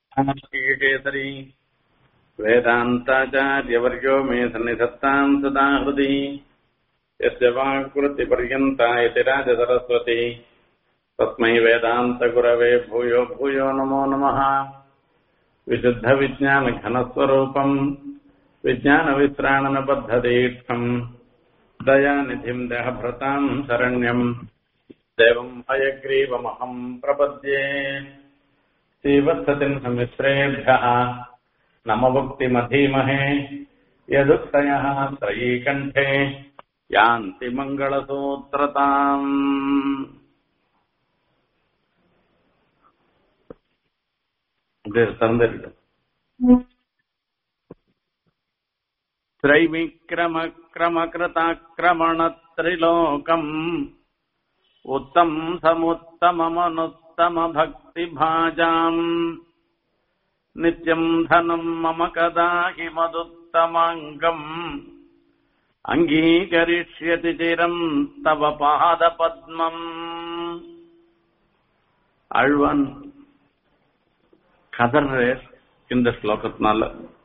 केसरी वेदान्ताचार्यवर्यो मे सन्निधत्ताम् सदा हृदि यस्य वाक्कृतिपर्यन्ता इति राजसरस्वती तस्मै वेदान्तगुरवे भूयो भूयो नमो नमः विशुद्धविज्ञानघनस्वरूपम् विज्ञानविश्राणनबद्धदीक्षम् दयानिधिम् देहभृताम् शरण्यम् देवम् हयग्रीवमहम् प्रपद्ये श्रीवत्सतिम् समिश्रेभ्यः नमभुक्तिमधीमहे यदुक्तयः त्रयीकण्ठे यान्ति मङ्गलसूत्रताम् இது தந்திருக்கு त्रैविक्रमक्रमकृताक्रमणत्रिलोकम् उत्तम् समुत्तममनुत्तमभक्तिभाजाम् नित्यम् धनम् मम कदा हि मदुत्तमाङ्गम् अङ्गीकरिष्यति चिरम् तव पादपद्मम् அழ்வான் கதர்றார் இந்த ஸ்லோகத்தினால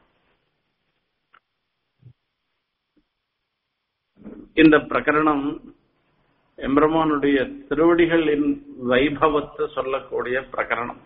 இந்த பிரகரணம் எம்பெருமானுடைய திருவடிகளின் வைபவத்தை சொல்லக்கூடிய பிரகரணம்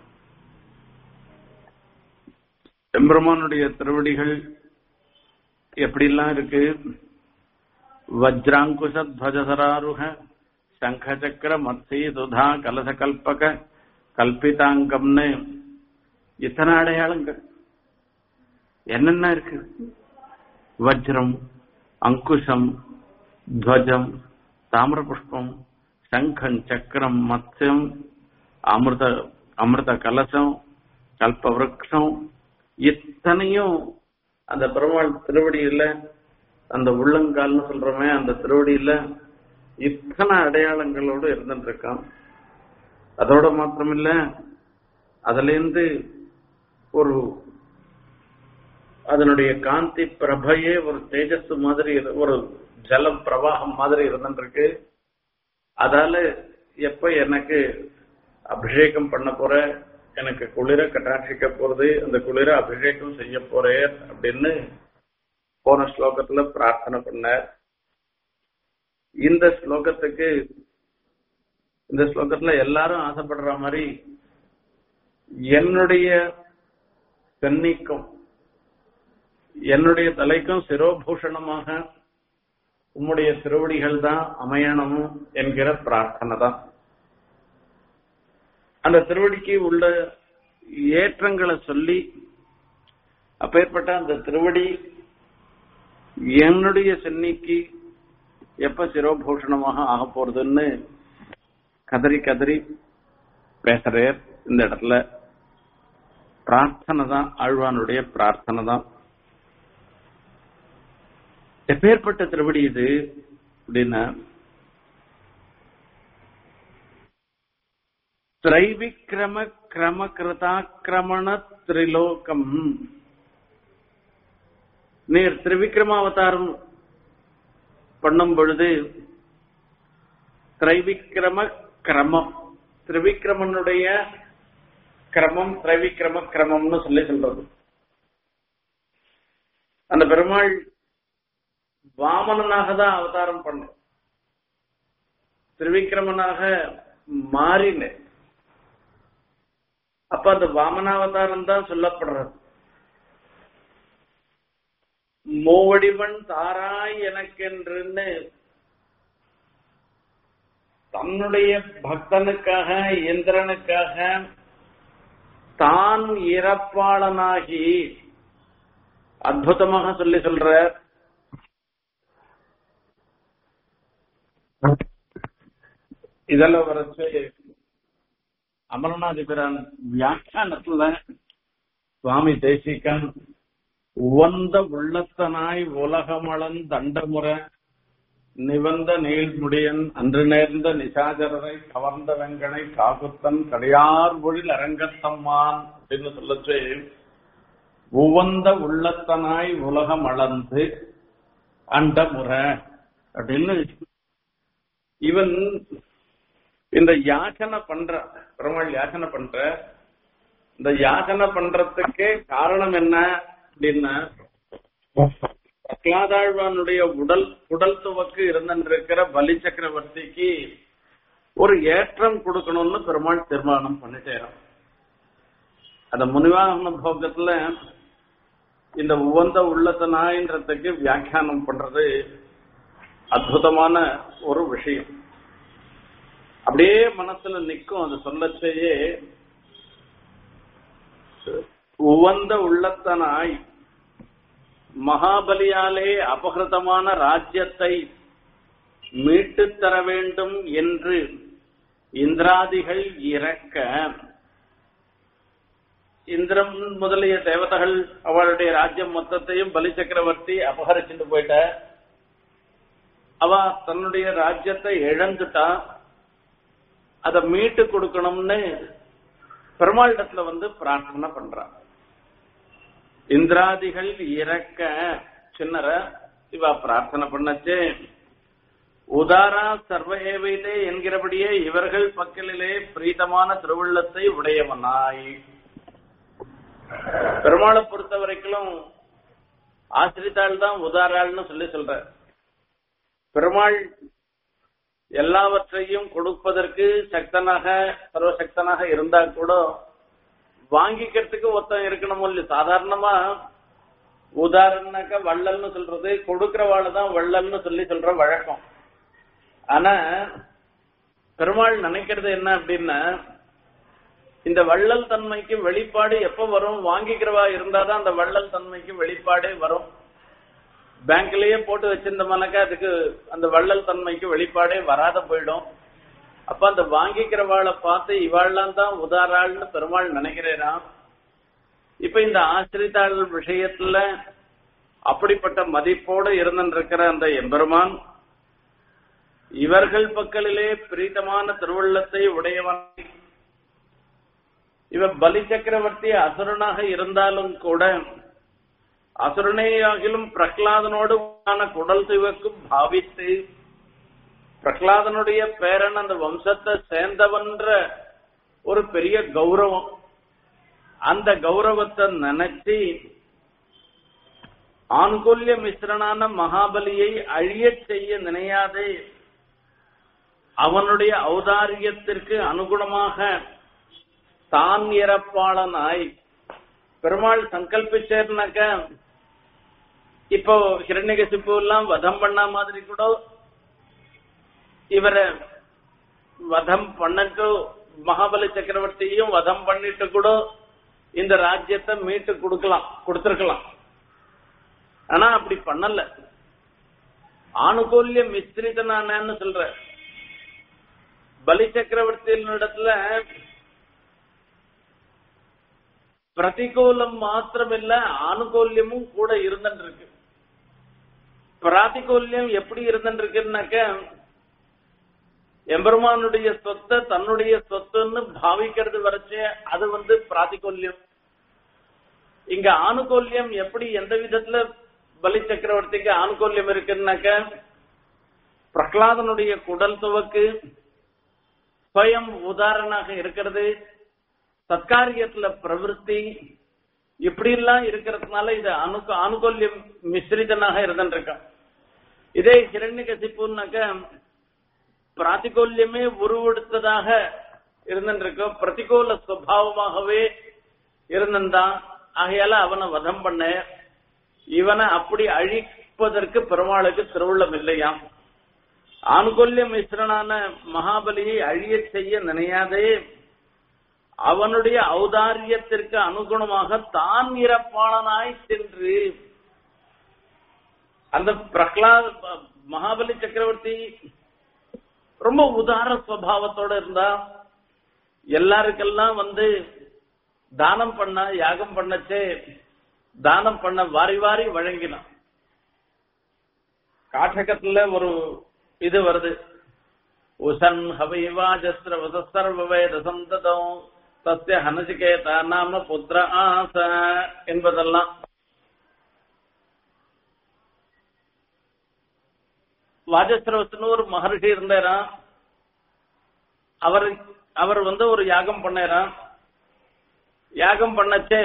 எம்பெருமானுடைய திருவடிகள் எப்படிலாம் இருக்கு வஜ்ராங்குஷ துவஜசராருக சங்கச்சக்கர மத்சி சுதா கலச கல்பக கல்பிதாங்கம்னு இத்தனை அடையாளங்கள் என்னென்ன இருக்கு வஜ்ரம் அங்குஷம் துவஜம் தாமிர புஷ்பம் சங்கம் சக்கரம் மத்யம் அமிர்த அமிர்த கலசம் கல்ப விரக்ஷம் இத்தனையும் அந்த பெருமாள் திருவடியில அந்த உள்ளங்கால்னு சொல்றோமே அந்த திருவடியில இத்தனை அடையாளங்களோடு இருந்துட்டு இருக்கான் அதோட மாத்திரமில்ல அதுல இருந்து ஒரு அதனுடைய காந்தி பிரபையே ஒரு தேஜஸ் மாதிரி ஒரு ஜலம் பிரவாகம் மாதிரி இருந்துருக்கு அதால எப்ப எனக்கு அபிஷேகம் பண்ண போற எனக்கு குளிர கட்டாட்சிக்க போறது அந்த குளிர அபிஷேகம் செய்ய போறேன் அப்படின்னு போன ஸ்லோகத்துல பிரார்த்தனை பண்ணார் இந்த ஸ்லோகத்துக்கு இந்த ஸ்லோகத்துல எல்லாரும் ஆசைப்படுற மாதிரி என்னுடைய சென்னிக்கும் என்னுடைய தலைக்கும் சிரோபூஷணமாக உம்முடைய திருவடிகள் தான் அமையணும் என்கிற பிரார்த்தனை தான் அந்த திருவடிக்கு உள்ள ஏற்றங்களை சொல்லி அப்பேற்பட்ட அந்த திருவடி என்னுடைய சென்னிக்கு எப்ப சிரோபூஷணமாக ஆக போறதுன்னு கதறி கதறி பேசுறார் இந்த இடத்துல பிரார்த்தனை தான் ஆழ்வானுடைய பிரார்த்தனை தான் எப்பேற்பட்ட திருவடி இது அப்படின்னா திரைவிக்ரம கிரம கிருதாக்கிரமண திரிலோகம் நீர் திரிவிக்ரமாவதாரம் பண்ணும் பொழுது திரைவிக்ரம கிரமம் திரிவிக்ரமனுடைய கிரமம் திரைவிக்ரம கிரமம்னு சொல்லி சொல்றது அந்த பெருமாள் வாமனனாக தான் அவதாரம் பண்ண திரிவிக்ரமனாக மாறின அப்ப அந்த வாமனாவதாரம் தான் சொல்லப்படுறது மூவடிவன் தாராய் எனக்கென்றுன்னு தன்னுடைய பக்தனுக்காக இந்திரனுக்காக தான் இறப்பாளனாகி அற்புதமாக சொல்லி சொல்ற இதெல்லாம் வரைச்சு அமரநாதிபிரான் வியாக்கியானத்துல சுவாமி தேசிகன் உவந்த உள்ளத்தனாய் உலகமளன் தண்டமுறை நிவந்த நீள்முடியன் அன்று நேர்ந்த நிசாஜரரை கவர்ந்த வெங்கனை காகுத்தன் கடையார் பொழில் அரங்கத்தம்மான் அப்படின்னு சொல்லச்சு உவந்த உள்ளத்தனாய் உலகம் அளந்து அண்டமுறை அப்படின்னு இவன் இந்த யாச்சனை பண்ற பெருமாள் யாச்சனை பண்ற இந்த யாசனை பண்றதுக்கே காரணம் என்ன அப்படின்னா பிரகலாதாழ்வானுடைய உடல் உடல் துவக்கு இருந்திருக்கிற பலி சக்கரவர்த்திக்கு ஒரு ஏற்றம் கொடுக்கணும்னு பெருமாள் தீர்மானம் பண்ணிட்டேன் அந்த முனிவாகன போகத்துல இந்த உவந்த உள்ளத்தனாயின்றதுக்கு வியாக்கியானம் பண்றது அற்புதமான ஒரு விஷயம் அப்படியே மனசுல நிக்கும் அது சொல்லச்சேயே உவந்த உள்ளத்தனாய் மகாபலியாலே அபகிருதமான ராஜ்யத்தை மீட்டுத் தர வேண்டும் என்று இந்திராதிகள் இறக்க இந்திரம் முதலிய தேவதைகள் அவளுடைய ராஜ்யம் மொத்தத்தையும் பலி சக்கரவர்த்தி அபகரிச்சுட்டு போயிட்ட அவ தன்னுடைய ராஜ்யத்தை இழந்துட்டா அதை மீட்டு கொடுக்கணும்னு பெருமாளிடத்துல வந்து பிரார்த்தனை பண்றான் இந்திராதிகள் இறக்க சின்னர இவ பிரார்த்தனை பண்ணச்சு உதாரா சர்வ ஏவைதே என்கிறபடியே இவர்கள் பக்கலிலே பிரீதமான திருவுள்ளத்தை உடையவனாய் பெருமாளை பொறுத்த வரைக்கும் ஆசிரித்தாள் தான் உதாராள்னு சொல்லி சொல்ற பெருமாள் எல்லாவற்றையும் கொடுப்பதற்கு சக்தனாக சர்வசக்தனாக இருந்தா கூட வாங்கிக்கிறதுக்கு ஒருத்தன் இருக்கணும் இல்ல சாதாரணமா உதாரணக்க வள்ளல்னு சொல்றது கொடுக்கிறவாள் தான் வள்ளல்னு சொல்லி சொல்ற வழக்கம் ஆனா பெருமாள் நினைக்கிறது என்ன அப்படின்னா இந்த வள்ளல் தன்மைக்கு வெளிப்பாடு எப்ப வரும் வாங்கிக்கிறவா இருந்தாதான் அந்த வள்ளல் தன்மைக்கு வெளிப்பாடே வரும் பேங்க்லயே போட்டு வச்சிருந்தோம்னாக்கா அதுக்கு அந்த வள்ளல் தன்மைக்கு வெளிப்பாடே வராத போயிடும் அப்ப அந்த வாங்கிக்கிறவாளை பார்த்து இவாள்லாம் தான் உதாராள்னு பெருமாள் நினைக்கிறேனா இப்ப இந்த ஆசிரித்தாள் விஷயத்துல அப்படிப்பட்ட மதிப்போடு இருந்திருக்கிற அந்த எம்பெருமான் இவர்கள் பக்கலிலே பிரீதமான திருவுள்ளத்தை உடையவன் இவ பலி சக்கரவர்த்தி அசுரனாக இருந்தாலும் கூட அசுரனேயாகிலும் பிரகலாதனோடு குடல் துவக்கும் பாவித்து பிரகலாதனுடைய பேரன் அந்த வம்சத்தை சேர்ந்தவன்ற ஒரு பெரிய கௌரவம் அந்த கௌரவத்தை நினைச்சு ஆண்கொல்ய மிஸ்ரனான மகாபலியை அழியச் செய்ய நினையாதே அவனுடைய ஔதாரியத்திற்கு அனுகுணமாக தான் இறப்பாளனாய் பெருமாள் சங்கல்பிச்சேர்னாக்க இப்போ ஹிரண்யகசிப்பு எல்லாம் வதம் பண்ண மாதிரி கூட இவரை வதம் பண்ணிட்டு மகாபலி சக்கரவர்த்தியையும் வதம் பண்ணிட்டு கூட இந்த ராஜ்யத்தை மீட்டு கொடுக்கலாம் கொடுத்திருக்கலாம் ஆனா அப்படி பண்ணல ஆணுகூல்ய மிஸ்திரிதனானு சொல்ற பலி சக்கரவர்த்தியினிடத்துல பிரதிகூலம் மாத்திரமில்ல ஆணுகூல்யமும் கூட இருந்துருக்கு பிராதிகூல்யம் எப்படி இருந்துருக்குன்னாக்க எம்பெருமானுடைய சொத்தை தன்னுடைய சொத்துன்னு பாவிக்கிறது வரைச்சே அது வந்து பிராதிகூல்யம் இங்க ஆணுகூல்யம் எப்படி எந்த விதத்துல பலி சக்கரவர்த்திக்கு ஆணுகூல்யம் இருக்குன்னாக்க பிரகலாதனுடைய குடல் துவக்கு ஸ்வயம் உதாரணாக இருக்கிறது சத்காரியத்துல பிரவருத்தி இப்படி எல்லாம் இருக்கிறதுனால இது அனு அனுகூல்யம் மிஸ்ரிதனாக இருந்துருக்கான் இதே ஹிரண்ய கசிப்புனாக்க பிராத்திகூல்யமே உருவெடுத்ததாக இருந்துருக்கும் பிரதிகூல சுவாவமாகவே இருந்திருந்தான் ஆகையால அவனை வதம் பண்ண இவனை அப்படி அழிப்பதற்கு பெருமாளுக்கு திருவுள்ளம் இல்லையாம் ஆணுகொல்ய மிஸ்ரனான மகாபலியை அழியச் செய்ய நினையாதே அவனுடைய ஔதாரியத்திற்கு அனுகுணமாக தான் இறப்பாளனாய் சென்று அந்த பிரகலாத் மகாபலி சக்கரவர்த்தி ரொம்ப உதார சுவாவத்தோட இருந்தா எல்லாருக்கெல்லாம் வந்து தானம் பண்ண யாகம் பண்ணச்சே தானம் பண்ண வாரி வாரி வழங்கினான் காட்டகத்துல ஒரு இது வருது உசன் ஹவைவாஜஸ்ர வசர்வ வேத சந்ததம் சத்திய ஹனசிகேதா நாம புத்திர ஆச என்பதெல்லாம் வாஜஸ்ரவஸ்னு ஒரு மகர்ஷி இருந்தாரா அவர் அவர் வந்து ஒரு யாகம் பண்ணாராம் யாகம் பண்ணச்சே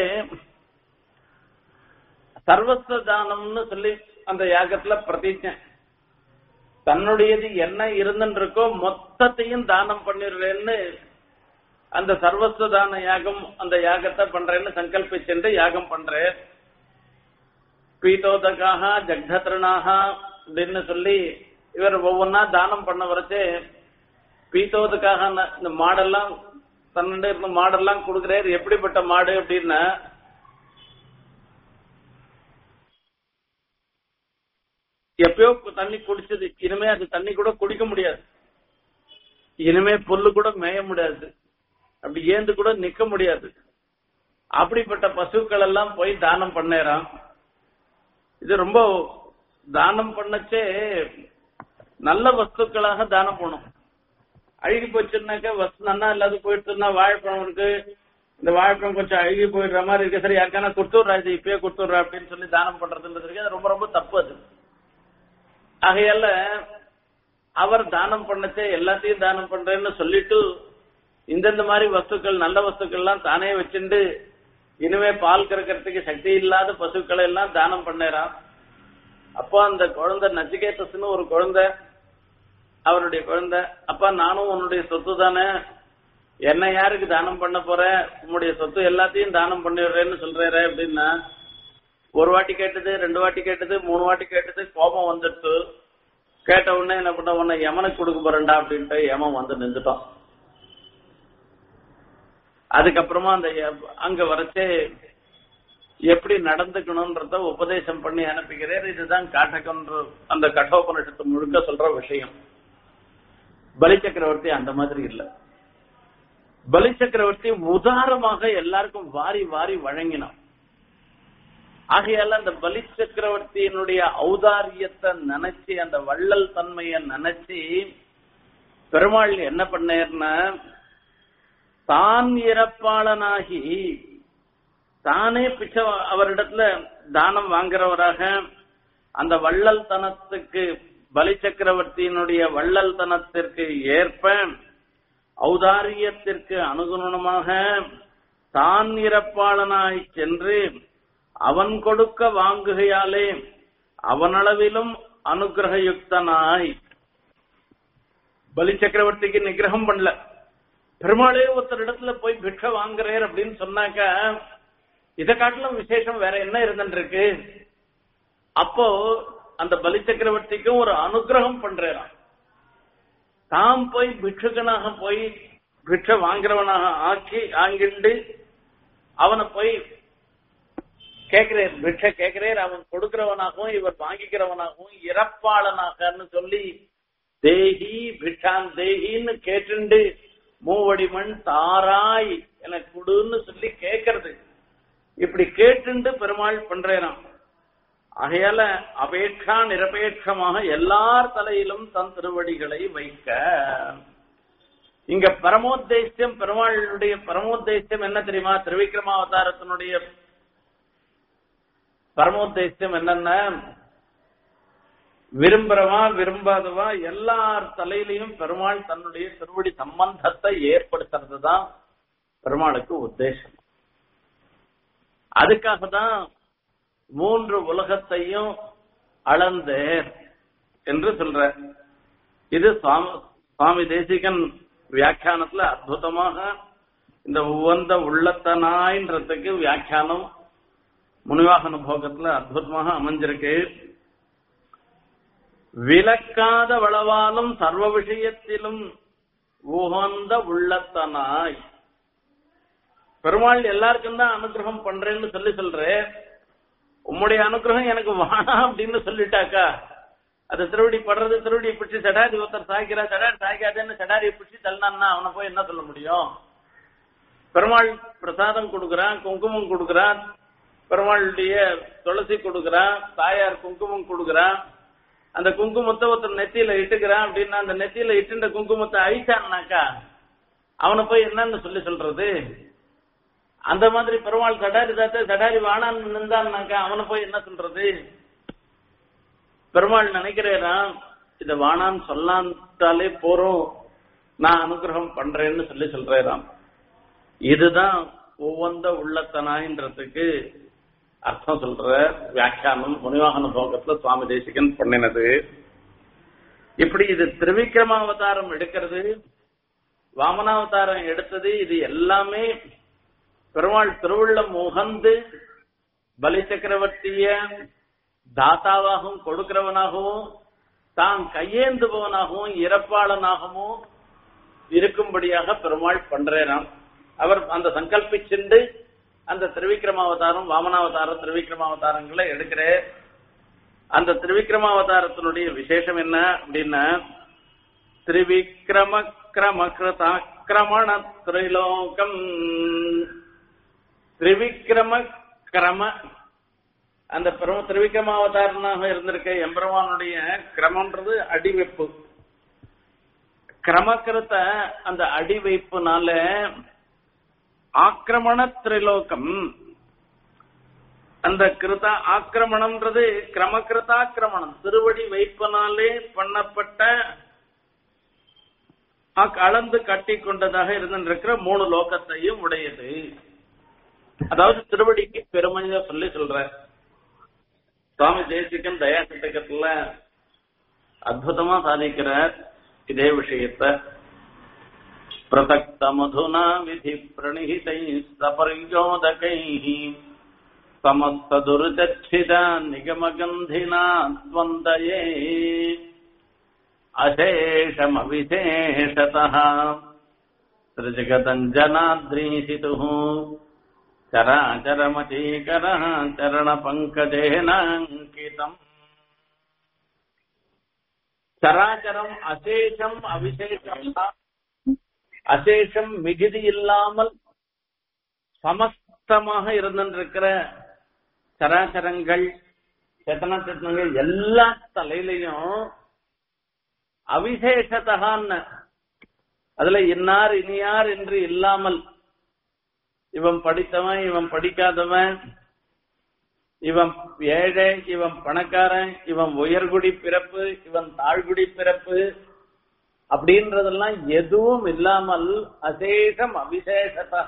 சர்வஸ்வ தானம்னு சொல்லி அந்த யாகத்துல பிரதிஜை தன்னுடையது என்ன இருந்துட்டு இருக்கோ மொத்தத்தையும் தானம் பண்ணிடுறேன்னு அந்த சர்வஸ்வ தான யாகம் அந்த யாகத்தை பண்றேன்னு சங்கல்பிச்சுட்டு யாகம் பண்றேன் பீட்டோதகாக ஜக்தத்ரணாக அப்படின்னு சொல்லி இவர் ஒவ்வொன்னா தானம் பண்ண வரைச்சு பீட்டோதுக்காக இந்த மாடெல்லாம் தன்னிட இருந்த மாடெல்லாம் கொடுக்குறாரு எப்படிப்பட்ட மாடு அப்படின்னா எப்பயோ தண்ணி குடிச்சது இனிமே அது தண்ணி கூட குடிக்க முடியாது இனிமே புல்லு கூட மேய முடியாது அப்படி ஏந்து கூட நிக்க முடியாது அப்படிப்பட்ட பசுக்கள் எல்லாம் போய் தானம் பண்ணேறான் இது ரொம்ப தானம் பண்ணச்சே நல்ல வஸ்துக்களாக தானம் பண்ணும் அழுகி போச்சுன்னாக்க வஸ்து நன்னா இல்லாத போயிடுச்சுன்னா வாழைப்பழம் இருக்கு இந்த வாழைப்பழம் கொஞ்சம் அழுகி போயிடுற மாதிரி இருக்கு சரி யாருக்கான கொடுத்துட்றா இது இப்பயே கொடுத்துட்றா அப்படின்னு சொல்லி தானம் பண்றதுன்றது இருக்கு அது ரொம்ப ரொம்ப தப்பு அது ஆகையால அவர் தானம் பண்ணச்சே எல்லாத்தையும் தானம் பண்றேன்னு சொல்லிட்டு இந்தந்த மாதிரி வஸ்துக்கள் நல்ல வஸ்துக்கள்லாம் தானே வச்சுண்டு இனிமே பால் கறக்கிறதுக்கு சக்தி இல்லாத பசுக்களை எல்லாம் தானம் பண்ணேறான் அப்போ அந்த குழந்தை நச்சிகேதஸ்னு ஒரு குழந்தை அவருடைய குழந்தை அப்பா நானும் உன்னுடைய சொத்து தானே என்ன யாருக்கு தானம் பண்ண போற உன்னுடைய சொத்து எல்லாத்தையும் தானம் பண்ணிடுறேன்னு சொல்றேன் அப்படின்னா ஒரு வாட்டி கேட்டது ரெண்டு வாட்டி கேட்டது மூணு வாட்டி கேட்டது கோபம் வந்துடுச்சு கேட்ட உடனே என்ன பண்ண உன்னை யமனுக்கு கொடுக்க போறேன்டா அப்படின்ட்டு யமன் வந்து நின்றுட்டான் அதுக்கப்புறமா அந்த ய- அங்க வரச்சே எப்படி நடந்துக்கணும்ன்றத உபதேசம் பண்ணி அனுப்புகிறார் இதுதான் காட்டகன்ற அந்த கட்டோபனிஷத்து முழுக்க சொல்ற விஷயம் பலி சக்கரவர்த்தி அந்த மாதிரி இல்ல பலி சக்கரவர்த்தி உதாரமாக எல்லாருக்கும் வாரி வாரி வழங்கினான் ஆகையால அந்த பலி சக்கரவர்த்தியினுடைய ஔதாரியத்தை நினைச்சு அந்த வள்ளல் தன்மையை நினைச்சு பெருமாள் என்ன பண்ணேர்னா தான் இறப்பாளனாகி தானே பிச்சை வா- அவரிடத்துல தானம் வாங்குறவராக அந்த வள்ளல் தனத்துக்கு பலி சக்கரவர்த்தியினுடைய வள்ளல் தனத்திற்கு ஏற்ப ஔதாரியத்திற்கு அனுகுணமாக தான் இறப்பாளனாய் சென்று அவன் கொடுக்க வாங்குகையாலே அவனளவிலும் அனுகிரகயுக்தனாய் பலி சக்கரவர்த்திக்கு நிகிரகம் பண்ணல பெருமாளே ஒருத்தர் இடத்துல போய் பிட்சை வாங்குறேன் அப்படின்னு சொன்னாக்க இதை காட்டிலும் விசேஷம் வேற என்ன இருந்துருக்கு அப்போ அந்த பலி சக்கரவர்த்திக்கும் ஒரு அனுகிரகம் பண்றாராம் தாம் போய் பிட்சுகனாக போய் பிட்சை வாங்குறவனாக ஆக்கி ஆங்கிண்டு அவனை போய் கேட்கிறேன் பிட்சை கேட்கிறேன் அவன் கொடுக்கிறவனாகவும் இவர் வாங்கிக்கிறவனாகவும் இறப்பாளனாகன்னு சொல்லி தேகி பிட்சான் தேகின்னு கேட்டுண்டு மூவடி மண் தாராய் எனக்கு கொடுன்னு சொல்லி கேட்கறது இப்படி கேட்டுண்டு பெருமாள் பண்றேனாம் ஆகையால அபேட்சா நிரபேட்சமாக எல்லார் தலையிலும் தன் திருவடிகளை வைக்க இங்க பரமோத்தேசியம் பெருமாளுடைய பரமோத்தேசியம் என்ன தெரியுமா திருவிக்ரமாவதாரத்தினுடைய பரமோத்தேசியம் என்னன்னா விரும்புறவா விரும்பாதவா எல்லார் தலையிலையும் பெருமாள் தன்னுடைய திருவடி சம்பந்தத்தை ஏற்படுத்துறது தான் பெருமாளுக்கு உத்தேசம் அதுக்காக தான் மூன்று உலகத்தையும் அளந்தேர் என்று சொல்ற இது சுவாமி சுவாமி தேசிகன் வியாக்கியானத்துல அற்புதமாக இந்த உவந்த உள்ளத்தனாயின்றதுக்கு வியாக்கியானம் முனிவாகன போகத்துல அற்புதமாக அமைஞ்சிருக்கு விலக்காத வளவாலும் சர்வ விஷயத்திலும் உகந்த உள்ளத்தனாய் பெருமாள் எல்லாருக்கும் தான் அனுகிரகம் பண்றேன்னு சொல்லி சொல்றேன் உம்முடைய அனுகிரகம் எனக்கு வேணாம் அப்படின்னு சொல்லிட்டாக்கா அது திருவடி படுறது திருவடி பிடிச்சி சடாரி ஒருத்தர் சாய்க்கிறா சடாரி சாய்க்காதேன்னு சடாரியை பிடிச்சி தள்ளினான்னா அவனை போய் என்ன சொல்ல முடியும் பெருமாள் பிரசாதம் கொடுக்கறான் குங்குமம் கொடுக்கறான் பெருமாளுடைய துளசி கொடுக்கறான் தாயார் குங்குமம் கொடுக்கறான் அந்த குங்குமத்தை ஒருத்தர் நெத்தியில இட்டுக்கிறான் அப்படின்னா அந்த நெத்தியில இட்டுண்ட குங்குமத்தை அழிச்சான்னாக்கா அவனை போய் என்னன்னு சொல்லி சொல்றது அந்த மாதிரி பெருமாள் சடாரி தாத்த சடாரி வானான்னு நின்றான்னாக்கா அவனை போய் என்ன சொல்றது பெருமாள் நினைக்கிறேனா இத வானான்னு சொல்லாந்தாலே போறோம் நான் அனுகிரகம் பண்றேன்னு சொல்லி சொல்றேராம் இதுதான் ஒவ்வொந்த உள்ளத்தனாயின்றதுக்கு அர்த்தம் சொல்ற வியாக்கியானம் முனிவாகன போகத்துல சுவாமி தேசிகன் பண்ணினது இப்படி இது திருவிக்ரமாவதாரம் எடுக்கிறது வாமனாவதாரம் எடுத்தது இது எல்லாமே பெருமாள் திருவுள்ளம் முகந்து பலி சக்கரவர்த்திய தாத்தாவாகவும் கொடுக்கிறவனாகவும் தான் கையேந்துபவனாகவும் இறப்பாளனாகவும் இருக்கும்படியாக பெருமாள் பண்றேனாம் அவர் அந்த சங்கல்பிச்சுண்டு அந்த திருவிக்ரமாவதாரம் வாமனாவதாரம் திருவிக்ரமாவதாரங்களை எடுக்கிறார் அந்த திருவிக்ரமாவதாரத்தினுடைய விசேஷம் என்ன அப்படின்னா திரிவிக்ரம கிரம கிருதாக்கிரமண திரிலோகம் திரிவிக்ரம கிரம அந்த பிரம திரிவிக்ரமாவதாரனாக இருந்திருக்க எம்பெருமானுடைய கிரமன்றது அடிவைப்பு கிரமக்கிருத்த அந்த அடி வைப்புனால ஆக்கிரமண திரிலோகம் அந்த கிருத ஆக்கிரமணம்ன்றது கிரமக்கிருதாக்கிரமணம் திருவடி வைப்பனாலே பண்ணப்பட்ட அளந்து கட்டி கொண்டதாக இருந்திருக்கிற மூணு லோகத்தையும் உடையது அதாவது திருவடிக்கு பெருமையா சொல்லி சொல்ற சுவாமி தேசிகன் தயா சட்டகத்துல அற்புதமா சாதிக்கிறார் இதே விஷயத்த பிரசக்த மதுனா விதி பிரணிஹிதை சபரியோதகை சமஸ்த துருச்சித நிகமகந்தினா ஸ்வந்தயே அசேஷமவிசேஷதः त्रिजगदञ्जनाद्रीशितुः चराचरमचीकरः चरणपङ्कजेनाङ्कितम् சராச்சரம் அசேஷம் அவிசேஷம் அசேஷம் மிகுதி இல்லாமல் சமஸ்தமாக இருந்திருக்கிற சராச்சரங்கள் சேத்தன சேத்தனங்கள் எல்லா தலையிலையும் அவிசேஷத்தகான்னு அதுல இன்னார் இனியார் என்று இல்லாமல் இவன் படித்தவன் இவன் படிக்காதவன் இவன் ஏழை இவன் பணக்காரன் இவன் உயர்குடி பிறப்பு இவன் தாழ்குடி பிறப்பு அப்படின்றதெல்லாம் எதுவும் இல்லாமல் அசேஷம் அவிசேஷத்தா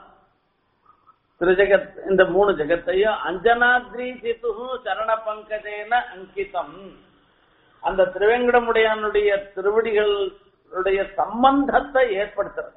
திருஜகத் இந்த மூணு ஜெகத்தையும் அஞ்சனாத்ரி சித்து சரண பங்கஜேன அங்கிதம் அந்த திருவேங்கடமுடையானுடைய திருவடிகளுடைய சம்பந்தத்தை ஏற்படுத்துறது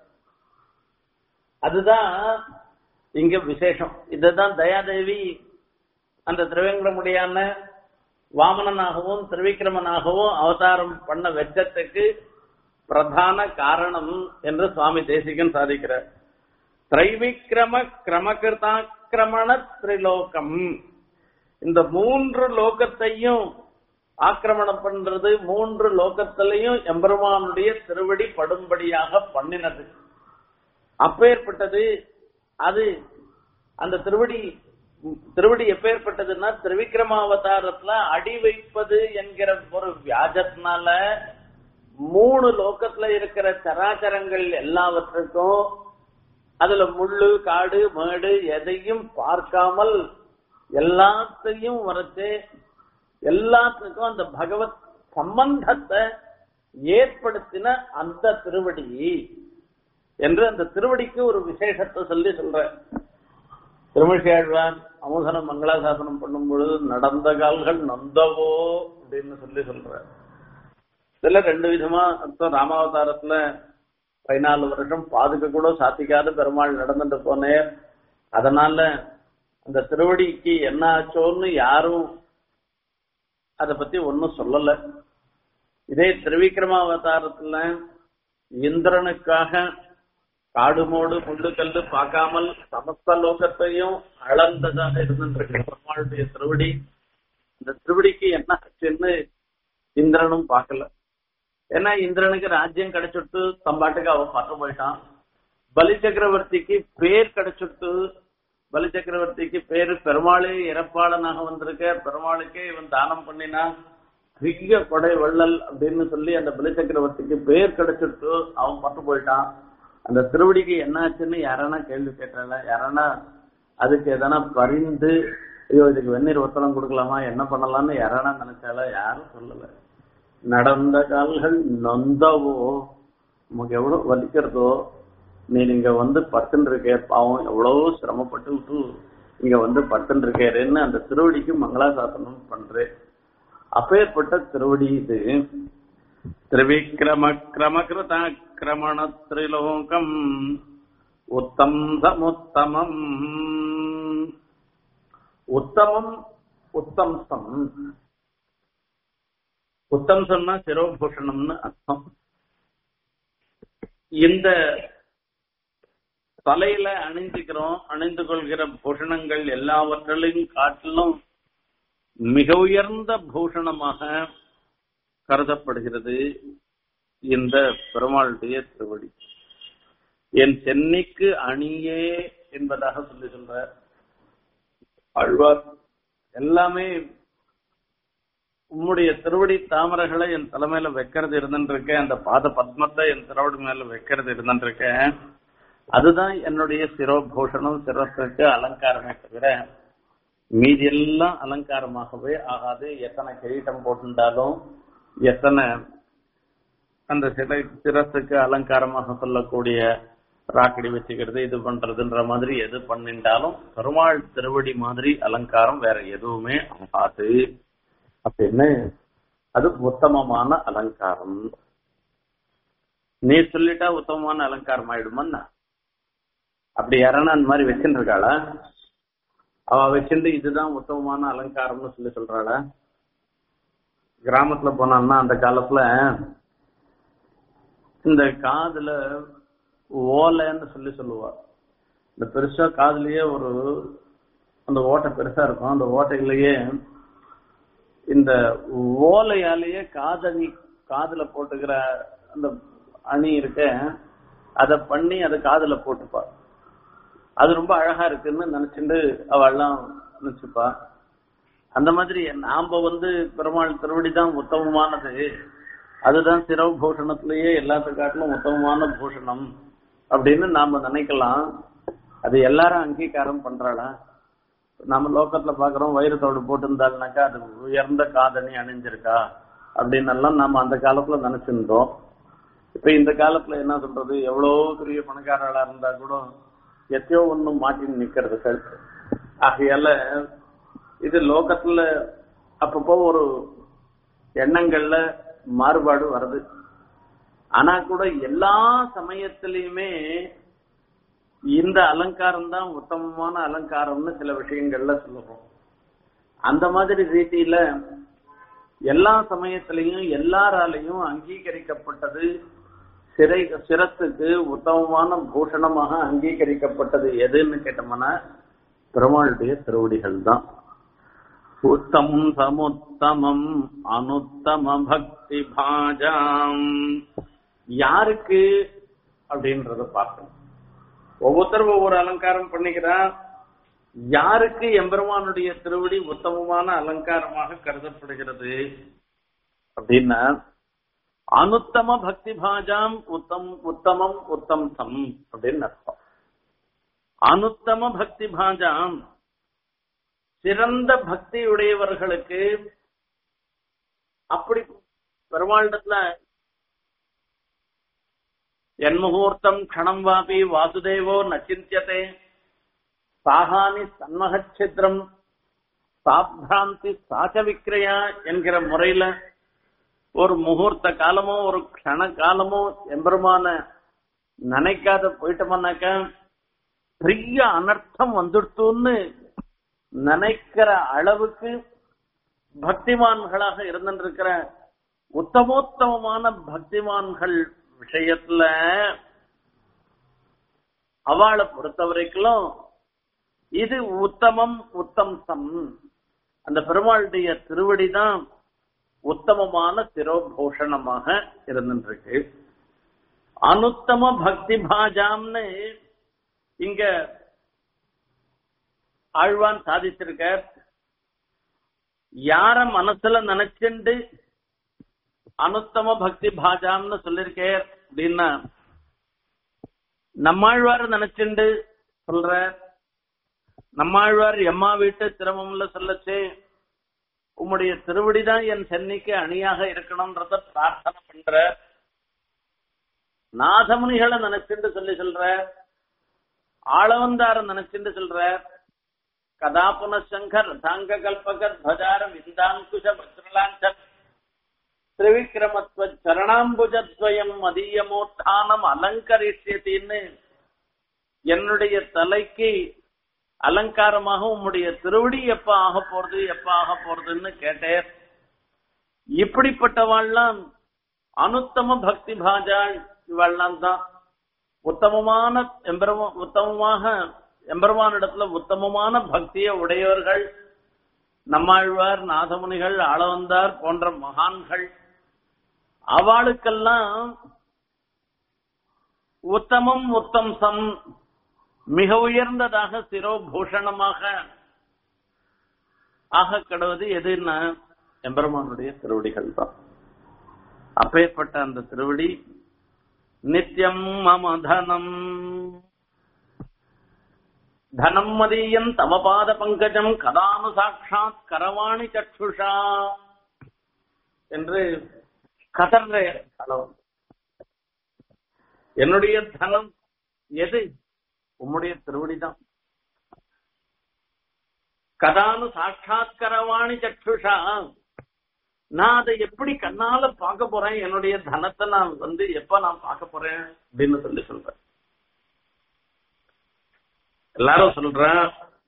அதுதான் இங்க விசேஷம் இதுதான் தயாதேவி அந்த திருவேங்கடமுடியான வாமனனாகவும் திருவிக்கிரமனாகவும் அவதாரம் பண்ண வெச்சத்துக்கு பிரதான காரணம் என்று சுவாமி தேசிகன் சாதிக்கிறார் திரைவிக்ரம கிரமகிருதாக்கிரமண திரிலோகம் இந்த மூன்று லோகத்தையும் ஆக்கிரமணம் பண்றது மூன்று லோகத்திலையும் எம்பெருமானுடைய திருவடி படும்படியாக பண்ணினது அப்பேற்பட்டது அது அந்த திருவடி திருவடி எப்பேற்பட்டதுன்னா திருவிக்ரமாவதாரத்துல அடி வைப்பது என்கிற ஒரு வியாஜத்தினால மூணு லோகத்துல இருக்கிற சராச்சரங்கள் எல்லாவற்றுக்கும் அதுல முள்ளு காடு மேடு எதையும் பார்க்காமல் எல்லாத்தையும் வரைச்சு எல்லாத்துக்கும் அந்த பகவத் சம்பந்தத்தை ஏற்படுத்தின அந்த திருவடி என்று அந்த திருவடிக்கு ஒரு விசேஷத்தை சொல்லி சொல்ற திருமிழ்ச்சியாழ்வான் அமுதன மங்களாசாசனம் பண்ணும் பொழுது நடந்த கால்கள் நொந்தவோ அப்படின்னு சொல்லி சொல்ற இதுல ரெண்டு விதமா அர்த்தம் ராமாவதாரத்துல பதினாலு வருஷம் பாதுக்க கூட சாத்திக்காத பெருமாள் நடந்துட்டு போனேன் அதனால அந்த திருவடிக்கு என்ன ஆச்சோன்னு யாரும் அத பத்தி ஒன்னும் சொல்லல இதே திருவிக்ரமாவதாரத்துல இந்திரனுக்காக காடு மோடு முள்ளு கல்லு பார்க்காமல் சமஸ்த லோகத்தையும் அளந்ததாக இருந்திருக்கு பெருமாளுடைய திருவடி இந்த திருவடிக்கு என்ன ஆச்சுன்னு இந்திரனும் பார்க்கல ஏன்னா இந்திரனுக்கு ராஜ்யம் கிடைச்சுட்டு தம்பாட்டுக்கு அவன் பார்க்க போயிட்டான் பலி சக்கரவர்த்திக்கு பேர் கிடைச்சுட்டு பலி சக்கரவர்த்திக்கு பேரு பெருமாளே இறப்பாளனாக வந்திருக்க பெருமாளுக்கே இவன் தானம் பண்ணினா மிக கொடை வள்ளல் அப்படின்னு சொல்லி அந்த பலி சக்கரவர்த்திக்கு பேர் கிடைச்சிட்டு அவன் பட்டு போயிட்டான் அந்த திருவடிக்கு என்னாச்சுன்னு யாரானா கேள்வி கேட்டால யாரானா அதுக்கு எதனா பரிந்து ஐயோ இதுக்கு வெந்நீர் ஒத்தனம் கொடுக்கலாமா என்ன பண்ணலாம்னு யாரானா நினைச்சால யாரும் சொல்லல நடந்த கால்கள் நொந்தவோ நமக்கு எவ்வளவு வலிக்கிறதோ நீ இங்க வந்து படுத்துட்டு இருக்க பாவம் எவ்வளவோ சிரமப்பட்டு விட்டு இங்க வந்து படுத்துட்டு இருக்கேன்னு அந்த திருவடிக்கு மங்களாசாசனம் பண்றேன் அப்பேற்பட்ட திருவடி இது திரிவிக்ரம கிரமகிருத கிரமண திரிலோகம் உத்தம் சமுத்தமம் உத்தமம் உத்தம்சம் உத்தம் சொன்னா சிரோபூஷணம்னு அர்த்தம் இந்த தலையில அணிஞ்சுக்கிறோம் அணிந்து கொள்கிற பூஷணங்கள் எல்லாவற்றிலையும் காட்டிலும் மிக உயர்ந்த பூஷணமாக கருதப்படுகிறது இந்த பெருமாளுடைய திருவடி என் சென்னைக்கு அணியே என்பதாக சொல்லி சொல்ற ஆழ்வார் எல்லாமே உம்முடைய திருவடி தாமரைகளை என் தலைமையில வைக்கிறது இருந்துருக்கேன் அந்த பாத பத்மத்தை என் திருவடி மேல வைக்கிறது இருந்துருக்கேன் அதுதான் என்னுடைய சிரோபூஷணம் சிரத்திற்கு அலங்காரமே தவிர மீதி எல்லாம் அலங்காரமாகவே ஆகாது எத்தனை கிரீட்டம் போட்டிருந்தாலும் எத்தனை அந்த சிலை சிரத்துக்கு அலங்காரமாக சொல்லக்கூடிய ராக்கடி வச்சுக்கிறது இது பண்றதுன்ற மாதிரி எது பண்ணிட்டாலும் பெருமாள் திருவடி மாதிரி அலங்காரம் வேற எதுவுமே ஆகாது அப்படின்னு அது உத்தமமான அலங்காரம் நீ சொல்லிட்டா உத்தமமான அலங்காரம் ஆயிடுமன்னா அப்படி யாரானா அந்த மாதிரி வச்சுட்டு இருக்காளா அவ வச்சுட்டு இதுதான் உத்தமமான அலங்காரம்னு சொல்லி சொல்றாளா கிராமத்துல போனான்னா அந்த காலத்துல இந்த காதுல ஓலைன்னு சொல்லி சொல்லுவா இந்த பெருசா காதுலயே ஒரு அந்த ஓட்டை பெருசா இருக்கும் அந்த ஓட்டையிலேயே இந்த ஓலையாலேயே காதணி காதுல போட்டுக்கிற அந்த அணி இருக்க அத பண்ணி அதை காதுல போட்டுப்பா அது ரொம்ப அழகா இருக்குன்னு நினைச்சுட்டு அவெல்லாம் நினைச்சுப்பா அந்த மாதிரி நாம வந்து பெருமாள் திருவடி தான் உத்தமமானது அதுதான் சிரவ பூஷணத்திலேயே எல்லாத்துக்காட்டிலும் உத்தமமான பூஷணம் அப்படின்னு நாம நினைக்கலாம் அது எல்லாரும் அங்கீகாரம் பண்றாளா நம்ம லோக்கத்துல பாக்குறோம் வைரத்தோடு போட்டிருந்தாள்னாக்கா அது உயர்ந்த காதணி அணிஞ்சிருக்கா அப்படின்னு எல்லாம் நாம அந்த காலத்துல நினைச்சிருந்தோம் இப்ப இந்த காலத்துல என்ன சொல்றது எவ்வளவு பெரிய பணக்காரர்களா இருந்தா கூட எத்தையோ ஒண்ணும் மாட்டி நிக்கிறது கழுத்து ஆகையால இது லோகத்துல அப்பப்போ ஒரு எண்ணங்கள்ல மாறுபாடு வருது ஆனா கூட எல்லா சமயத்திலயுமே இந்த அலங்காரம் தான் உத்தமமான அலங்காரம்னு சில விஷயங்கள்ல சொல்லுறோம் அந்த மாதிரி ரீதியில எல்லா சமயத்திலையும் எல்லாராலையும் அங்கீகரிக்கப்பட்டது சிறை சிரத்துக்கு உத்தமமான பூஷணமாக அங்கீகரிக்கப்பட்டது எதுன்னு கேட்டோம்னா பெருமாளுடைய திருவடிகள் தான் உத்தம் சமுத்தமம் அனுத்தம பக்தி பாஜாம் யாருக்கு அப்படின்றத பார்க்கணும் ஒவ்வொருத்தரும் ஒவ்வொரு அலங்காரம் பண்ணிக்கிறா யாருக்கு எம்பெருமானுடைய திருவடி உத்தமமான அலங்காரமாக கருதப்படுகிறது அப்படின்னா அனுத்தம பக்தி பாஜாம் உத்தம் உத்தமம் உத்தம் சம் அப்படின்னு அர்த்தம் அனுத்தம பக்தி பாஜாம் சிறந்த பக்தி உடையவர்களுக்கு அப்படி பெருமாளிடத்துல என் முகூர்த்தம் க்ஷணம் வாபி வாசுதேவோ நச்சிந்தியதே சாகானி சன்மகச்சித்திரம் சாப்ராந்தி சாச்ச விக்கிரையா என்கிற முறையில ஒரு முகூர்த்த காலமோ ஒரு க்ஷண காலமோ எம்பெருமான நினைக்காத போயிட்டோம்னாக்க பெரிய அனர்த்தம் வந்துடுத்துன்னு நினைக்கிற அளவுக்கு பக்திமான்களாக இருந்திருக்கிற உத்தமோத்தமமான பக்திமான்கள் விஷயத்துல அவளை பொறுத்த வரைக்கும் இது உத்தமம் உத்தம்சம் அந்த பெருமாளுடைய திருவடி தான் உத்தமமான சிரோபூஷணமாக இருந்துருக்கு அனுத்தம பக்தி பாஜாம்னு இங்க ஆழ்வான் சாதிச்சிருக்கார் யார மனசுல நினைச்சுண்டு அனுத்தம பக்தி பாஜாம்னு சொல்லிருக்கார் அப்படின்னா நம்மாழ்வார் நினைச்சுண்டு சொல்ற நம்மாழ்வார் எம்மா வீட்டு சிரமம்ல சொல்லச்சு உம்முடைய திருவடிதான் என் சென்னைக்கு அணியாக இருக்கணும்ன்றத பிரார்த்தனை பண்ற நாதமுனிகளை நினைச்சுட்டு சொல்லி சொல்ற ஆளவந்தார நினைச்சுட்டு சொல்ற கதா புனசங்கர் தாங்க கல்பகர் பஜார விந்தாங்குஷ வஜ்ரலாஞ்ச திரிவிக்ரமத்வ சரணாம்புஜத்வயம் மதியமோத்தானம் அலங்கரிசியத்தின்னு என்னுடைய தலைக்கு அலங்காரமாக உம்முடைய திருவடி எப்ப ஆக போறது எப்ப ஆக போறதுன்னு கேட்டேன் இப்படிப்பட்டவாள்லாம் அனுத்தம பக்தி பாஜாள் இவாள்லாம் தான் உத்தமமான எம்பெருமா உத்தமமாக எம்பெருமானிடத்துல உத்தமமான பக்தியை உடையவர்கள் நம்மாழ்வார் நாதமுனிகள் ஆளவந்தார் போன்ற மகான்கள் அவளுக்கெல்லாம் உத்தமம் உத்தம்சம் மிக உயர்ந்ததாக சிரோபூஷணமாக ஆக கடுவது எதுன்னா எம்பெருமானுடைய திருவடிகள் தான் அப்பேற்பட்ட அந்த திருவடி நித்தியம் மம தனம் தனம் மதீயம் தமபாத பங்கஜம் கதானு சாட்சாத் கரவாணி சக்ஷுஷா என்று கதர்ற அளவு என்னுடைய தனம் எது உம்முடைய திருவடி தான் கதானு சாட்சாத் கரவாணி சக்ஷுஷா நான் அதை எப்படி கண்ணால பார்க்க போறேன் என்னுடைய தனத்தை நான் வந்து எப்ப நான் பார்க்க போறேன் அப்படின்னு சொல்லி சொல்றேன் எல்லாரும் சொல்றேன்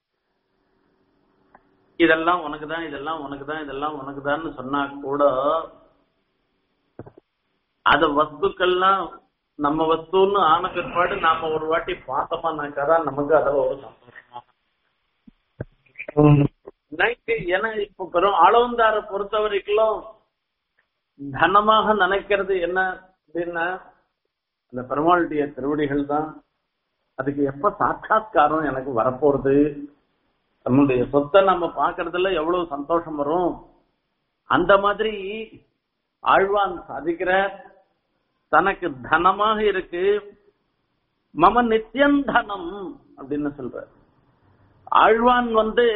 இதெல்லாம் உனக்குதான் இதெல்லாம் உனக்குதான் இதெல்லாம் உனக்குதான்னு சொன்னா கூட அத வஸ்துக்கள்லாம் நம்ம வஸ்துன்னு ஆன பிற்பாடு நாம ஒரு வாட்டி பார்த்தோமானாக்கா தான் நமக்கு அதில் ஒரு சந்தோஷமா நைட்டு ஏன்னா இப்ப பெரும் ஆளவந்தார பொறுத்த வரைக்கும் தனமாக நினைக்கிறது என்ன அப்படின்னா அந்த பெருமாளுடைய திருவடிகள் தான் அதுக்கு எப்ப சாட்சாத்காரம் எனக்கு வரப்போறது நம்முடைய சொத்தை நம்ம பாக்குறதுல எவ்வளவு சந்தோஷம் வரும் அந்த மாதிரி ஆழ்வான் சாதிக்கிற தனக்கு தனமாக இருக்கு மம நித்தியம் தனம் அப்படின்னு சொல்ற ஆழ்வான் வந்து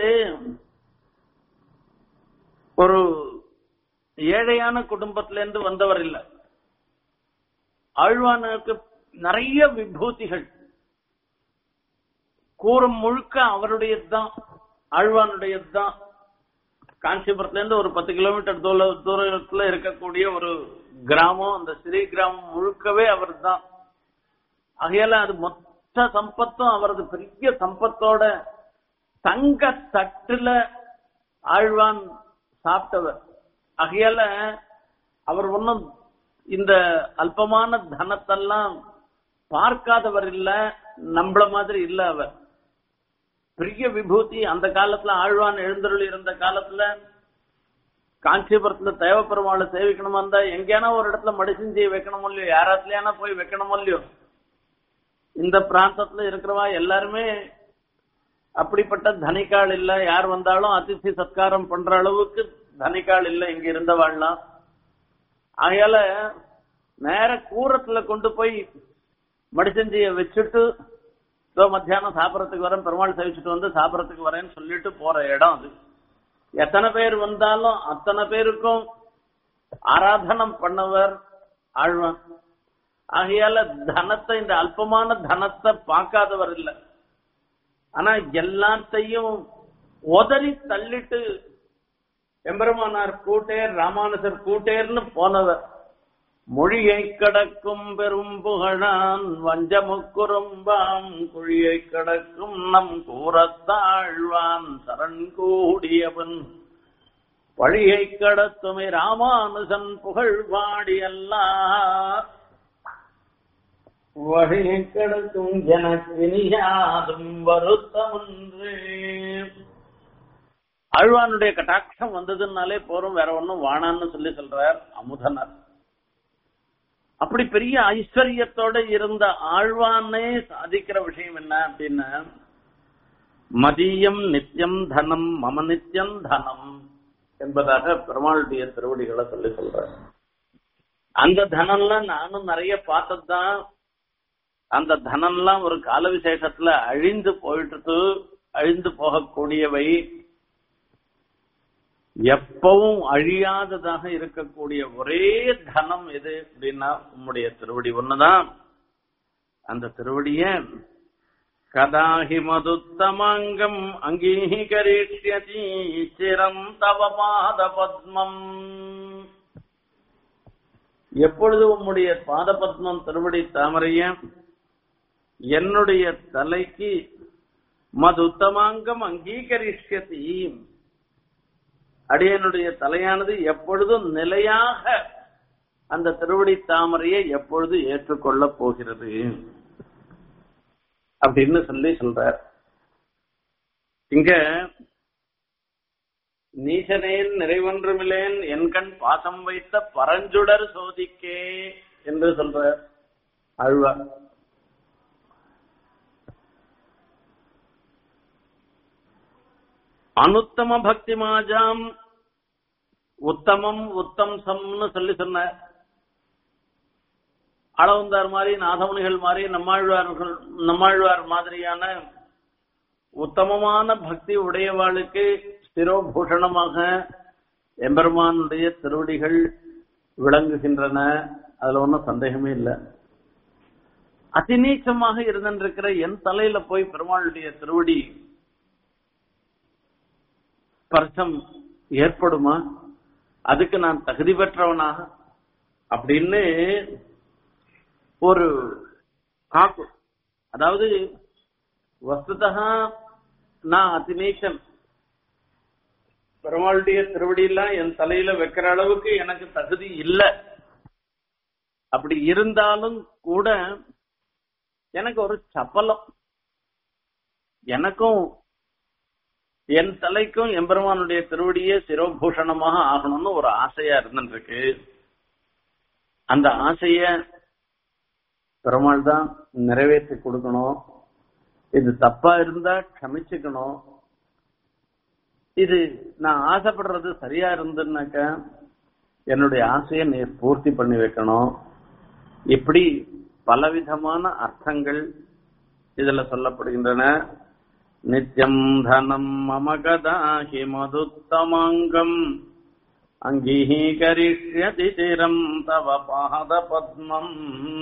ஒரு ஏழையான குடும்பத்தில இருந்து வந்தவர் இல்ல ஆழ்வானுக்கு நிறைய விபூதிகள் கூறம் முழுக்க அவருடையதுதான் ஆழ்வானுடையதுதான் காஞ்சிபுரத்துல இருந்து ஒரு பத்து கிலோமீட்டர் தூர தூரத்துல இருக்கக்கூடிய ஒரு கிராமம் அந்த ஸ்ரீ கிராமம் முழுக்கவே அவர் தான் ஆகையால அது மொத்த சம்பத்தும் அவரது பெரிய சம்பத்தோட தங்க தட்டுல ஆழ்வான் சாப்பிட்டவர் ஆகையால அவர் ஒன்னும் இந்த அல்பமான தனத்தெல்லாம் பார்க்காதவர் இல்ல நம்மள மாதிரி இல்ல அவர் பெரிய விபூதி அந்த காலத்துல ஆழ்வான் எழுந்தருள் இருந்த காலத்துல காஞ்சிபுரத்துல தேவப்பெருமாளை சேவிக்கணுமா இருந்தா எங்கேயானா ஒரு இடத்துல மடிசிஞ்சி வைக்கணும் இல்லையோ யாராத்துலயானா போய் வைக்கணும் இல்லையோ இந்த பிராந்தத்துல இருக்கிறவா எல்லாருமே அப்படிப்பட்ட தனிக்கால் இல்ல யார் வந்தாலும் அதிர்ச்சி சத்காரம் பண்ற அளவுக்கு தனிக்கால் இல்ல இங்க இருந்தவாள்லாம் ஆகையால நேர கூரத்துல கொண்டு போய் மடிசஞ்சிய வச்சுட்டு இதோ மத்தியானம் சாப்பிடறதுக்கு வரேன் பெருமாள் சேவிச்சுட்டு வந்து சாப்பிடறதுக்கு வரேன்னு சொல்லிட்டு போற இடம் அது எத்தனை பேர் வந்தாலும் அத்தனை பேருக்கும் ஆராதனம் பண்ணவர் ஆழ்வான் ஆகையால தனத்தை இந்த அல்பமான தனத்தை பார்க்காதவர் இல்லை ஆனா எல்லாத்தையும் உதறி தள்ளிட்டு எம்பெருமானார் கூட்டேர் ராமானுஜர் கூட்டேர்னு போனவர் மொழியை கடக்கும் பெரும் புகழான் வஞ்சமுக்குறும்பாம் குழியை கடக்கும் நம் கூறத்தாழ்வான் சரண் கூடியவன் வழியை கடத்துமே ராமானுஜன் புகழ் பாடியல்லார் வழியை கடக்கும் எனக்கு இனியாதும் வருத்தமன்று ஆழ்வானுடைய கட்டாட்சம் வந்ததுனாலே போறோம் வேற ஒண்ணும் வானான்னு சொல்லி சொல்றார் அமுதனர் அப்படி பெரிய ஐஸ்வர்யத்தோட இருந்த ஆழ்வானே சாதிக்கிற விஷயம் என்ன அப்படின்னா மதியம் நித்தியம் தனம் மம நித்தியம் தனம் என்பதாக பெருமாளுடைய திருவடிகளை சொல்லி சொல்றார் அந்த தனம்லாம் நானும் நிறைய பார்த்ததுதான் அந்த தனம்லாம் ஒரு கால விசேஷத்துல அழிந்து போயிட்டு அழிந்து போகக்கூடியவை எப்பவும் அழியாததாக இருக்கக்கூடிய ஒரே தனம் எது அப்படின்னா உம்முடைய திருவடி ஒண்ணுதான் அந்த திருவடிய கதாஹி மதுத்தமாங்கம் அங்கீகரிஷ்யதி சிரம் தவ பாத பத்மம் எப்பொழுது உம்முடைய பாத பத்மம் திருவடி தாமரைய என்னுடைய தலைக்கு மதுத்தமாங்கம் அங்கீகரிஷ்யதி அடியனுடைய தலையானது எப்பொழுதும் நிலையாக அந்த திருவடி தாமரையை எப்பொழுது ஏற்றுக்கொள்ளப் போகிறது அப்படின்னு சொல்லி சொல்றார் இங்க நீசனேன் நிறைவொன்றுமில்லேன் என் கண் பாசம் வைத்த பரஞ்சுடர் சோதிக்கே என்று சொல்ற அழ்வார் அனுத்தம பக்தி மாஜாம் உத்தமம் உத்தம் சம்னு சொல்லி சொன்ன அளவந்தார் மாதிரி நாதமுனிகள் மாதிரி நம்மாழ்வார்கள் நம்மாழ்வார் மாதிரியான உத்தமமான பக்தி உடையவாளுக்கு சிரோபூஷணமாக எம்பெருமானுடைய திருவடிகள் விளங்குகின்றன அதுல ஒன்றும் சந்தேகமே இல்லை அதிநீச்சமாக இருந்திருக்கிற என் தலையில போய் பெருமாளுடைய திருவடி ஸ்பர்சம் ஏற்படுமா அதுக்கு நான் தகுதி பெற்றவனா அப்படின்னு ஒரு காக்கு அதாவது வஸ்துதா நான் அதிநீசன் பெருமாளுடைய திருவடியெல்லாம் என் தலையில வைக்கிற அளவுக்கு எனக்கு தகுதி இல்லை அப்படி இருந்தாலும் கூட எனக்கு ஒரு சப்பலம் எனக்கும் என் தலைக்கும் எம்பெருமானுடைய திருவடியே சிரோபூஷணமாக ஆகணும்னு ஒரு ஆசையா இருந்துருக்கு அந்த ஆசைய பெருமாள் தான் நிறைவேற்றி கொடுக்கணும் இது தப்பா இருந்தா க்ஷமிச்சுக்கணும் இது நான் ஆசைப்படுறது சரியா இருந்துன்னாக்க என்னுடைய ஆசையை நீ பூர்த்தி பண்ணி வைக்கணும் இப்படி பலவிதமான அர்த்தங்கள் இதுல சொல்லப்படுகின்றன நித்யம் தனம் மம கதாஹி மதுத்தமாங்கம் அங்கீகரிஷ்யதி சிரம் தவ பாத பத்மம்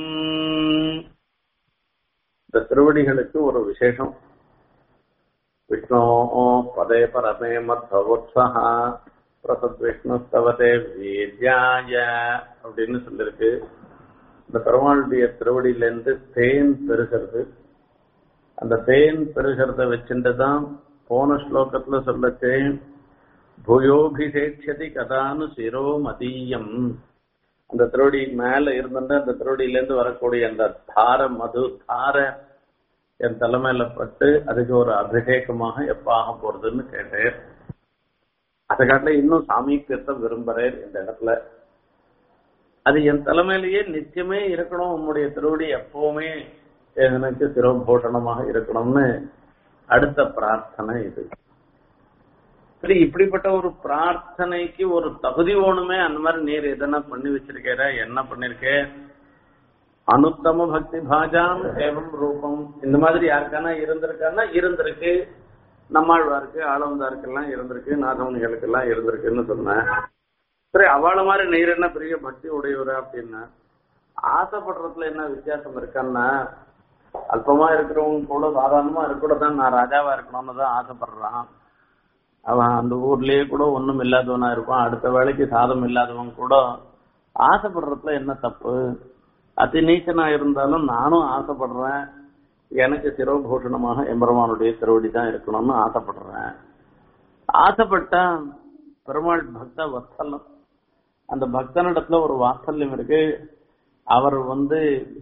இந்த திருவடிகளுக்கு ஒரு விசேஷம் விஷ்ணோ பதே பரமே மத்வோத்சா பிரசத் விஷ்ணுஸ்தவதே வீர்யாய அப்படின்னு சொல்லிருக்கு இந்த பெருமாளுடைய திருவடியிலிருந்து தேன் பெருகிறது அந்த தேன் பெருகிறத வச்சுட்டு தான் போன ஸ்லோகத்துல சொல்லச்சு பூயோபிஷேட்சதி கதானு சிரோ மதியம் அந்த திருவடி மேல இருந்துட்டு அந்த திருவடியில இருந்து வரக்கூடிய அந்த தார மது தார என் தலைமையில பட்டு அதுக்கு ஒரு அபிஷேகமாக எப்ப ஆக போறதுன்னு கேட்டேன் அதை காட்டில இன்னும் சாமீபியத்தை விரும்புறேன் இந்த இடத்துல அது என் தலைமையிலேயே நிச்சயமே இருக்கணும் உன்னுடைய திருவடி எப்பவுமே எனக்கு சிரோபோஷணமாக இருக்கணும்னு அடுத்த பிரார்த்தனை இது சரி இப்படிப்பட்ட ஒரு பிரார்த்தனைக்கு ஒரு தகுதி வேணுமே அந்த மாதிரி நீர் எதனா பண்ணி வச்சிருக்கிற என்ன பண்ணிருக்க அனுத்தம பக்தி பாஜாம் ஏவம் ரூபம் இந்த மாதிரி யாருக்கானா இருந்திருக்கான்னா இருந்திருக்கு நம்மாழ்வாருக்கு ஆளவந்தாருக்கெல்லாம் இருந்திருக்கு நாகமணிகளுக்கு எல்லாம் இருந்திருக்குன்னு சொன்னேன் சரி அவள மாதிரி நீர் என்ன பெரிய பக்தி உடையவர் அப்படின்னா ஆசைப்படுறதுல என்ன வித்தியாசம் இருக்கான்னா அல்பமா இருக்கிறவங்க கூட சாதாரணமா இருக்கூட தான் நான் ராஜாவா இருக்கணும்னு தான் ஆசைப்படுறான் அவன் அந்த ஊர்லயே கூட ஒண்ணும் இல்லாதவனா இருப்பான் அடுத்த வேலைக்கு சாதம் இல்லாதவன் கூட ஆசைப்படுறதுல என்ன தப்பு அதி நீச்சனா இருந்தாலும் நானும் ஆசைப்படுறேன் எனக்கு சிரோபூஷணமாக எம்பெருமானுடைய திருவடி தான் இருக்கணும்னு ஆசைப்படுறேன் ஆசைப்பட்டா பெருமாள் பக்த வத்சலம் அந்த பக்தனிடத்துல ஒரு வாத்சல்யம் இருக்கு அவர் வந்து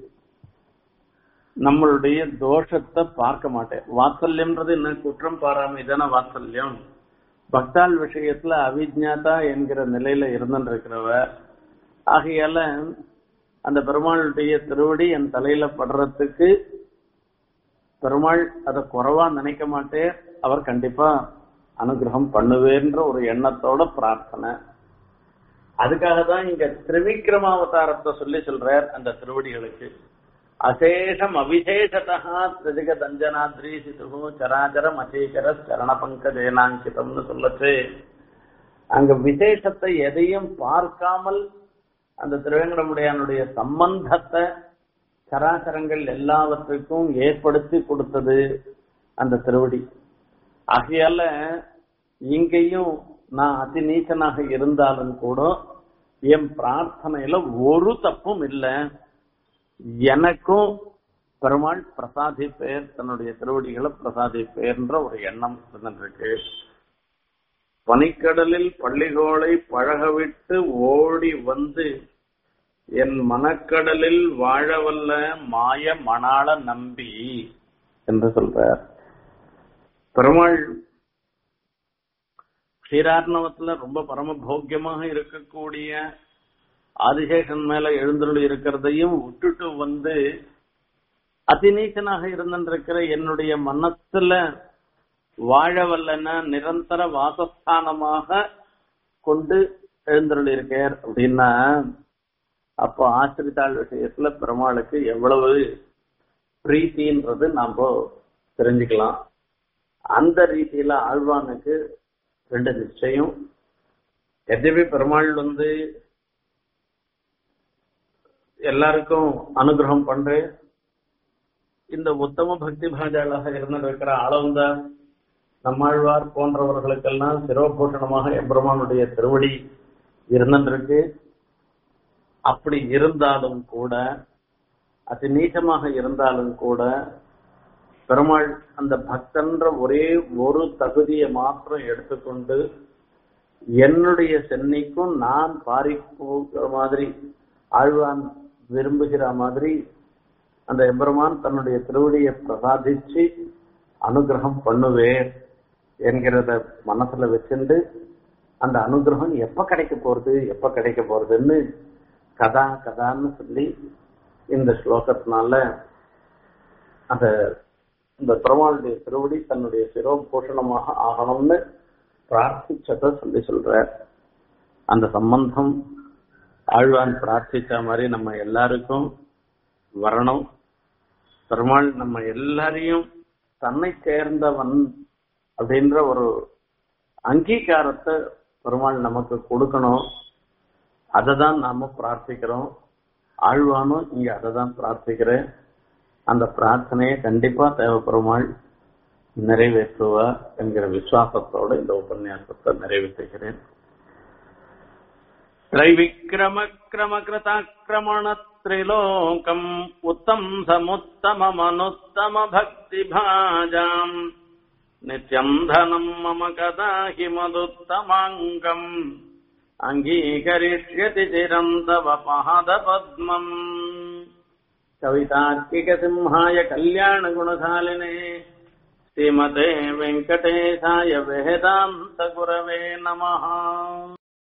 நம்மளுடைய தோஷத்தை பார்க்க மாட்டேன் வாத்சல்யம்ன்றது என்ன குற்றம் பாராம இதான வாத்சல்யம் பக்தாள் விஷயத்துல அவிஜாதா என்கிற நிலையில இருந்துருக்கிறவ ஆகையால அந்த பெருமாளுடைய திருவடி என் தலையில படுறதுக்கு பெருமாள் அதை குறைவா நினைக்க மாட்டேன் அவர் கண்டிப்பா அனுகிரகம் பண்ணுவேன்ற ஒரு எண்ணத்தோட பிரார்த்தனை அதுக்காக தான் இங்க திரிவிக்ரமாவதாரத்தை சொல்லி சொல்றார் அந்த திருவடிகளுக்கு அசேஷம் அவிசேஷதா திரிக தஞ்சனாத்ரி சிது சராச்சரம் அசேகர சரண பங்கஜேனாங்கிதம்னு சொல்லச்சு அங்க விசேஷத்தை எதையும் பார்க்காமல் அந்த திருவேங்கடமுடையானுடைய சம்பந்தத்தை சராசரங்கள் எல்லாவற்றுக்கும் ஏற்படுத்தி கொடுத்தது அந்த திருவடி ஆகையால இங்கேயும் நான் அதி நீச்சனாக இருந்தாலும் கூட என் பிரார்த்தனையில ஒரு தப்பும் இல்லை எனக்கும் பெருமாள் பிரசாதிப்பேர் தன்னுடைய திருவடிகளை பிரசாதிப்பேர்ன்ற ஒரு எண்ணம் இருந்திருக்கு பனிக்கடலில் பள்ளிகோளை பழகவிட்டு ஓடி வந்து என் மனக்கடலில் வாழவல்ல மாய மணாள நம்பி என்று சொல்றார் பெருமாள் ஸ்ரீரார்ணவத்துல ரொம்ப பரம போக்கியமாக இருக்கக்கூடிய ஆதிசேஷன் மேல எழுந்தருள் இருக்கிறதையும் விட்டுட்டு வந்து அதிநீச்சனாக இருந்திருக்கிற என்னுடைய மனத்துல வாழ வல்லன நிரந்தர வாசஸ்தானமாக கொண்டு எழுந்தருள் இருக்கார் அப்படின்னா அப்போ ஆசிரித்தாள் விஷயத்துல பெருமாளுக்கு எவ்வளவு பிரீத்தின்றது நாம தெரிஞ்சுக்கலாம் அந்த ரீதியில ஆழ்வானுக்கு ரெண்டு நிச்சயம் எதவி பெருமாள் வந்து எல்லாருக்கும் அனுகிரகம் பண்று இந்த உத்தம பக்தி பாஜாளாக இருந்திருக்கிற ஆளவந்த நம்மாழ்வார் போன்றவர்களுக்கெல்லாம் சிரோபூஷணமாக எம்பெருமானுடைய திருவடி இருந்திருக்கு அப்படி இருந்தாலும் கூட அதி நீச்சமாக இருந்தாலும் கூட பெருமாள் அந்த பக்தன்ற ஒரே ஒரு தகுதியை மாத்திரம் எடுத்துக்கொண்டு என்னுடைய சென்னைக்கும் நான் பாரி போகிற மாதிரி ஆழ்வான் விரும்புகிற மாதிரி அந்த எம்பெருமான் தன்னுடைய திருவடியை பிரசாதிச்சு அனுகிரகம் பண்ணுவேன் என்கிறத மனசுல வச்சுண்டு அந்த அனுகிரகம் எப்ப கிடைக்க போறது எப்ப கிடைக்க போறதுன்னு கதா கதான்னு சொல்லி இந்த ஸ்லோகத்தினால அந்த இந்த பெருமாளுடைய திருவடி தன்னுடைய சிரோபூஷணமாக ஆகணும்னு பிரார்த்திச்சத சொல்லி சொல்ற அந்த சம்பந்தம் ஆழ்வான் பிரார்த்திச்ச மாதிரி நம்ம எல்லாருக்கும் வரணும் பெருமாள் நம்ம எல்லாரையும் தன்னை சேர்ந்தவன் அப்படின்ற ஒரு அங்கீகாரத்தை பெருமாள் நமக்கு கொடுக்கணும் அதை தான் நாம பிரார்த்திக்கிறோம் ஆழ்வானும் இங்க அதை தான் பிரார்த்திக்கிறேன் அந்த பிரார்த்தனையை கண்டிப்பா தேவைப்பெருமாள் நிறைவேற்றுவா என்கிற விசுவாசத்தோட இந்த உபன்யாசத்தை நிறைவேற்றுகிறேன் त्रैविक्रमक्रमकृताक्रमणत्रिलोकम् उत्तम् समुत्तममनुत्तमभक्तिभाजाम् नित्यम् धनम् मम कदा हि मदुत्तमाङ्गम् अङ्गीकरिष्यति चिरम् तव पादपद्मम् कवितार्किकसिंहाय कल्याणगुणशालिने श्रीमते वेङ्कटेशाय वेदान्तगुरवे नमः